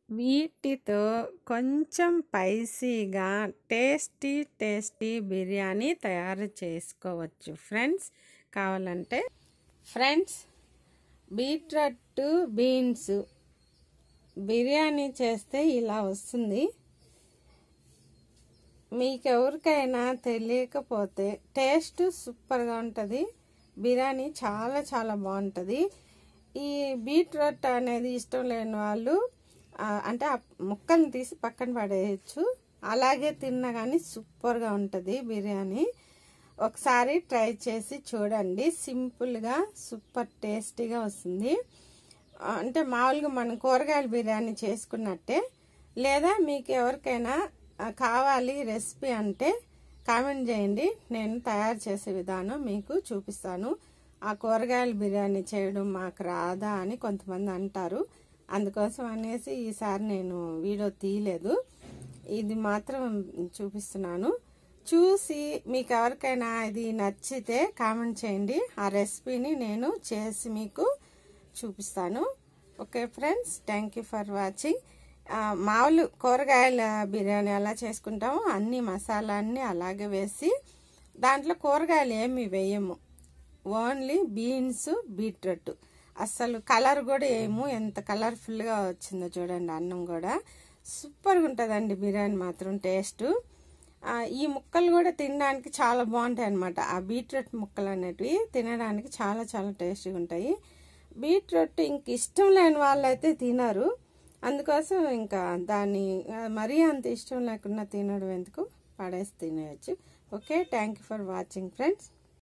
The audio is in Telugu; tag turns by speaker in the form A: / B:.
A: వీటితో కొంచెం స్పైసీగా టేస్టీ టేస్టీ బిర్యానీ తయారు చేసుకోవచ్చు ఫ్రెండ్స్ కావాలంటే ఫ్రెండ్స్ బీట్రూట్ బీన్స్ బిర్యానీ చేస్తే ఇలా వస్తుంది మీకు ఎవరికైనా తెలియకపోతే టేస్ట్ సూపర్గా ఉంటుంది బిర్యానీ చాలా చాలా బాగుంటుంది ఈ బీట్రూట్ అనేది ఇష్టం లేని వాళ్ళు ఆ, అంటే ఆ ముక్కల్ని తీసి పక్కన పడేయచ్చు అలాగే తిన్నా కానీ సూపర్గా ఉంటుంది బిర్యానీ ఒకసారి ట్రై చేసి చూడండి సింపుల్గా సూపర్ టేస్టీగా వస్తుంది ఆ, అంటే మామూలుగా మనం కూరగాయల బిర్యానీ చేసుకున్నట్టే లేదా మీకు ఎవరికైనా ఆ, కావాలి రెసిపీ అంటే కామెంట్ చేయండి నేను తయారు చేసే విధానం మీకు చూపిస్తాను ఆ కూరగాయల బిర్యానీ చేయడం మాకు రాదా అని కొంతమంది అంటారు అందుకోసం అనేసి ఈసారి నేను వీడియో తీయలేదు ఇది మాత్రం చూపిస్తున్నాను చూసి మీకు ఎవరికైనా ఇది నచ్చితే కామెంట్ చేయండి ఆ రెసిపీని నేను చేసి మీకు చూపిస్తాను okay friends thank you for watching మామూలు కూరగాయల బిర్యానీ ఎలా చేసుకుంటామో అన్ని మసాలా అన్నీ అలాగే వేసి దాంట్లో కూరగాయలు ఏమి వేయము ఓన్లీ బీన్స్ బీట్రూట్ అసలు కలర్ కూడా ఏమో ఎంత కలర్ఫుల్గా వచ్చిందో చూడండి అన్నం కూడా సూపర్గా ఉంటుందండి బిర్యానీ మాత్రం టేస్ట్ ఈ ముక్కలు కూడా తినడానికి చాలా బాగుంటాయి అనమాట ఆ బీట్రూట్ ముక్కలు అనేటివి తినడానికి చాలా చాలా టేస్టీగా ఉంటాయి బీట్రూట్ ఇంక ఇష్టం లేని వాళ్ళైతే తినరు అందుకోసం ఇంకా దాన్ని మరీ అంత ఇష్టం లేకుండా తినడం ఎందుకు పడేసి తినేయచ్చు okay thank you for watching friends